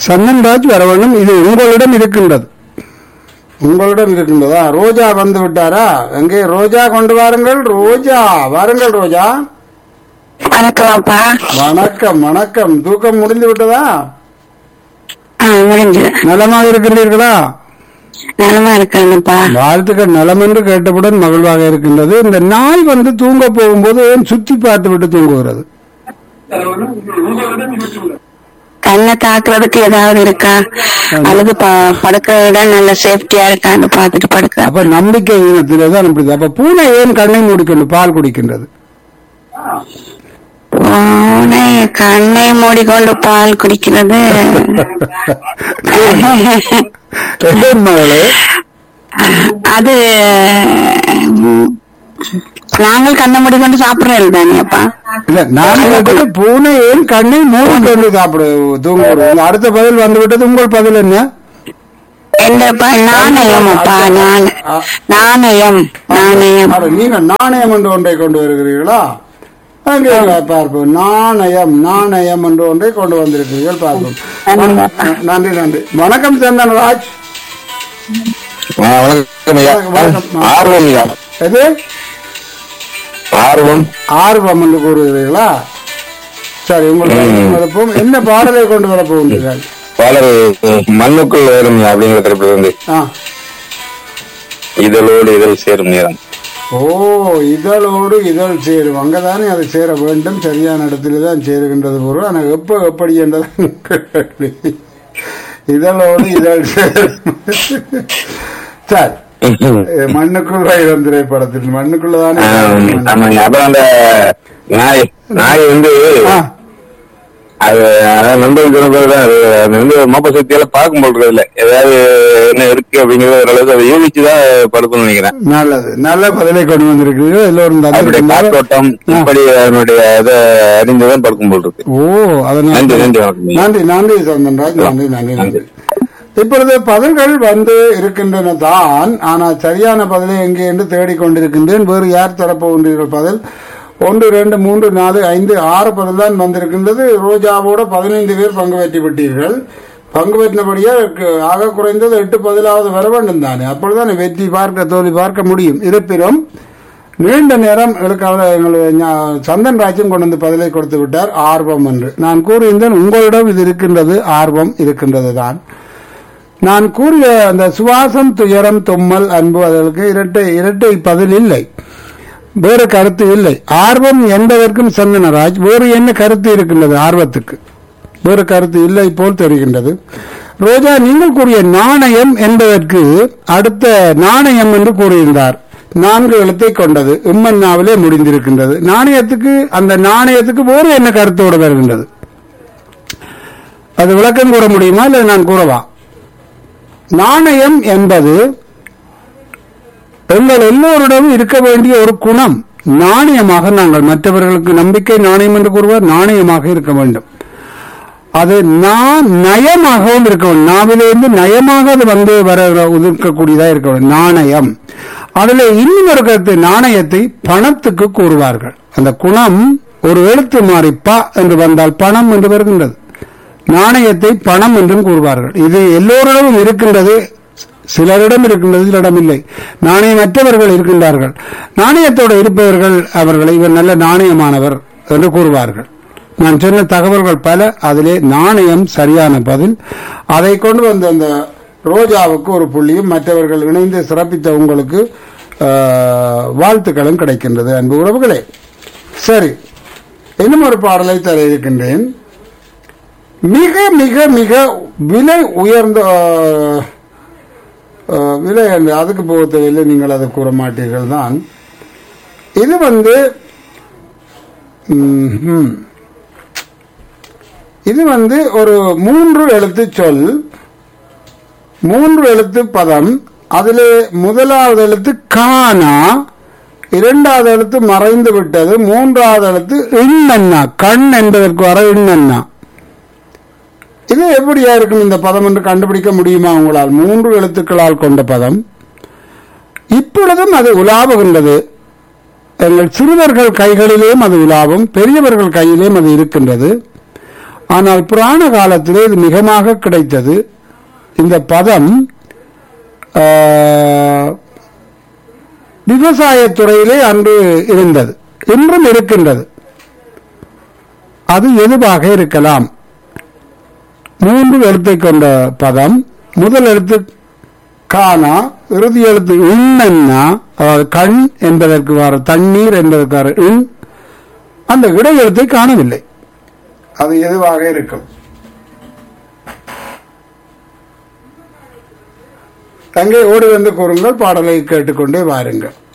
சந்தன்ராஜ் வர வேண்டும் இது உங்களிடம் இருக்கின்றது உங்களிடம் இருக்கின்றதா ரோஜா வந்து விட்டாரா எங்கே ரோஜா கொண்டு வாருங்கள் ரோஜா வாருங்கள் ரோஜா வணக்கம் அப்பா வணக்கம் வணக்கம் தூக்கம் முடிந்து விட்டதா ஆ முடிஞ்சது நலமாக இருக்கின்றீர்களா நலமா இருக்காங்கப்பா வாழ்த்துக்கள் நலம் என்று கேட்டவுடன் மகிழ்வாக இருக்கின்றது இந்த நாய் வந்து தூங்க போகும்போது ஏன் சுத்தி பார்த்து விட்டு தூங்குகிறது கண்ணை தாக்குறதுக்கு ஏதாவது இருக்கா அல்லது ப- படுக்கிற இடம் நல்ல சேஃப்டியா இருக்கான்னு பாத்துட்டு படுக்க அப்ப நம்பிக்கை ஈனத்திலே தான் இப்படி அப்ப பூனை ஏன் கண்ணை மூடிக்கொண்டு பால் குடிக்கின்றது பூனை கண்ணை மூடிக்கொண்டு பால் குடிக்கிறது ஏன் மகளே அது ம், நாங்கள் கண்ணை மூடிக்கொண்டு சாப்பிடுறோம் தானே அப்பா இல்ல நான் கேட்டது பூனை ஏன் கண்ணை மூடிக்கொண்டு சாப்பிடு தூங்குறது அடுத்த பதில் வந்து விட்டது உங்கள் பதில் என்ன என்னப்பா நாணயம் அப்பா நாண- நாணயம் நாணயம் அட, நீங்க நாணயம் என்று ஒன்றை கொண்டு வருகிறீர்களா அங்கே பார்ப்போம் நாணயம் நாணயம் என்று ஒன்றை கொண்டு வந்திருக்கிறீர்கள் பார்ப்போம் நன்றி நன்றி வணக்கம் சந்தனராஜ் ஆ, வணக்கம் ஐயா வணக்கம். ஆர்வம் ஐயா எது ஆர்வம் ஆர்வம் என்று கூறுகிறீர்களா சரி உங்களுக்கு வரப்போம் என்ன பாடலை கொண்டு வர போகின்றீர்கள் பலர் மண்ணுக்குள் ஏறும் அப்படிங்கிற தரப்புல இருந்து ஆ இதழோடு இதழ் சேரும் நேரம் ஓ இதழோடு இதழ் சேரும் அங்கதானே அது சேர வேண்டும் சரியான இடத்துல தான் சேருகின்றது பொருள் ஆனால் எப்ப எப்படி என்றது கேள்வி. இதழோடு இதழ் சேரும் சரி அஹ் மண்ணுக்குள் வைரம் திரைப்படத்தில் மண்ணுக்குள்ளதானே ஆம், ஆமாங்க அப்புறம் அந்த நாய் நாய் வந்து ஆ, அது அதான் நண்பர்கள் சொன்ன பிறகுதான் அது அது வந்து மோப்ப சக்தியால பார்க்கும் போல் இருக்குதுல்ல ஏதாவது என்ன இருக்கு அப்படிங்கறது ஓரளவுக்கு அதை யூகிச்சுதான் படுக்கணும்னு நினைக்கிறேன் நல்லது நல்ல பதிலை கொண்டு வந்திருக்கிறீர்கள் எல்லோரும் அப்படி தந்திருக்கின்றார்கள். காற்றோட்டம் ஆ. இப்படி அதனுடைய இதை அறிந்துதான் படுக்கும் போல் இருக்கு ஓ அதனால் நன்றி நன்றி வணக்கம் நன்றி நன்றி சந்தன்ராஜ் நன்றி நன்றி நன்றி இப்பொழுது பதில்கள் வந்து இருக்கின்றன தான் ஆனால் சரியான பதிலை எங்கே என்று தேடிக்கொண்டிருக்கின்றேன் வேறு யார் தரப்போகின்றீர்கள் பதில் ஒன்று இரண்டு மூன்று நாலு ஐந்து ஆறு பதில் தான் வந்திருக்கின்றது ரோஜாவோட பதினைந்து பேர் பங்கு பெற்று விட்டீர்கள் பங்கு பெற்றினபடியே கு- ஆக குறைந்தது எட்டு பதிலாவது வர வேண்டும் தானே அப்பொழுதுதான் வெற்றி பார்க்க தோல்வி பார்க்க முடியும் இருப்பினும் நீண்ட நேரம் எங்களுக்காக எங்களுடைய ஞா- சந்தன் ராஜ்யம் கொண்டு வந்து பதிலை கொடுத்து விட்டார் ஆர்வம் என்று நான் கூறுகின்றேன் உங்களிடம் இது இருக்கின்றது ஆர்வம் இருக்கின்றது தான் நான் கூறிய அந்த சுவாசம் துயரம் தும்மல் அன்பு அதற்கு இரட்டை இரட்டை பதில் இல்லை வேறு கருத்து இல்லை ஆர்வம் என்பதற்கும் சந்தனராஜ் வேறு என்ன கருத்து இருக்கின்றது ஆர்வத்துக்கு வேறு கருத்து இல்லை போல் தெரிகின்றது ரோஜா நீங்கள் கூறிய நாணயம் என்பதற்கு அடுத்த நாணயம் என்று கூறியிருந்தார் நான்கு எழுத்தை கொண்டது இம்மன்னாவிலே முடிந்திருக்கின்றது நாணயத்துக்கு அந்த நாணயத்துக்கு வேறு என்ன கருத்தோடு வருகின்றது அது விளக்கம் கூற முடியுமா இல்லை நான் கூறவா நாணயம் என்பது எங்கள் எல்லோரிடமும் இருக்க வேண்டிய ஒரு குணம் நாணயமாக நாங்கள் மற்றவர்களுக்கு நம்பிக்கை நாணயம் என்று கூறுவார் நாணயமாக இருக்க வேண்டும் அது நான் நயமாகவும் இருக்க வேண்டும் நாவிலிருந்து நயமாக அது வந்து வர இருக்கக்கூடியதா இருக்க வேண்டும் நாணயம் அதுல இன்னும் ஒரு கருத்து நாணயத்தை பணத்துக்கு கூறுவார்கள் அந்த குணம் ஒரு எழுத்து மாறி ப என்று வந்தால் பணம் என்று வருகின்றது நாணயத்தை பணம் என்றும் கூறுவார்கள் இது எல்லோரிடமும் இருக்கின்றது சிலரிடம் இருக்கின்றது சிலரிடம் இல்லை நாணயமற்றவர்கள் இருக்கின்றார்கள் நாணயத்தோடு இருப்பவர்கள் அவர்களை இவர் நல்ல நாணயமானவர் என்று கூறுவார்கள் நான் சொன்ன தகவல்கள் பல அதிலே நாணயம் சரியான பதில் அதை கொண்டு வந்த அந்த ரோஜாவுக்கு ஒரு புள்ளியும் மற்றவர்கள் இணைந்து சிறப்பித்த உங்களுக்கு ஆஹ், வாழ்த்துக்களும் கிடைக்கின்றது அன்பு உறவுகளே சரி இன்னும் ஒரு பாடலை தர இருக்கின்றேன் மிக மிக மிக விலை உயர்ந்த ஆஹ், ஆஹ், விலை அல்ல, அதுக்கு போக தேவையில்லை நீங்கள் அதை கூற மாட்டீர்கள் தான் இது வந்து ம்ஹும். இது வந்து ஒரு மூன்று எழுத்து சொல் மூன்று எழுத்து பதம் அதிலே முதலாவது எழுத்து கானா இரண்டாவது எழுத்து மறைந்து விட்டது மூன்றாவது எழுத்து இண்ணண்ணா கண் என்பதற்கு வர இண்ணண்ணா இது எப்படியா இருக்கும் இந்த பதம் என்று கண்டுபிடிக்க முடியுமா உங்களால் மூன்று எழுத்துக்களால் கொண்ட பதம் இப்பொழுதும் அது உலாவுகின்றது எங்கள் சிறுவர்கள் கைகளிலேயும் அது உலாவும் பெரியவர்கள் கையிலேயும் அது இருக்கின்றது ஆனால் புராண காலத்திலே இது மிகமாக கிடைத்தது இந்த பதம் ஆஹ், விவசாயத்துறையிலே அன்று இருந்தது இன்றும் இருக்கின்றது அது எதுவாக இருக்கலாம் மூன்று எழுத்தை கொண்ட பதம் முதல் எழுத்து கானா இறுதி எழுத்து இன்னா அதாவது கண் என்பதற்கு வர தண்ணீர் என்பதற்கு வர இன் அந்த இடை எழுத்தை காணவில்லை அது எதுவாக இருக்கும் தங்கை ஓடி வந்து கூறுங்கள் பாடலை கேட்டுக்கொண்டே வாருங்கள்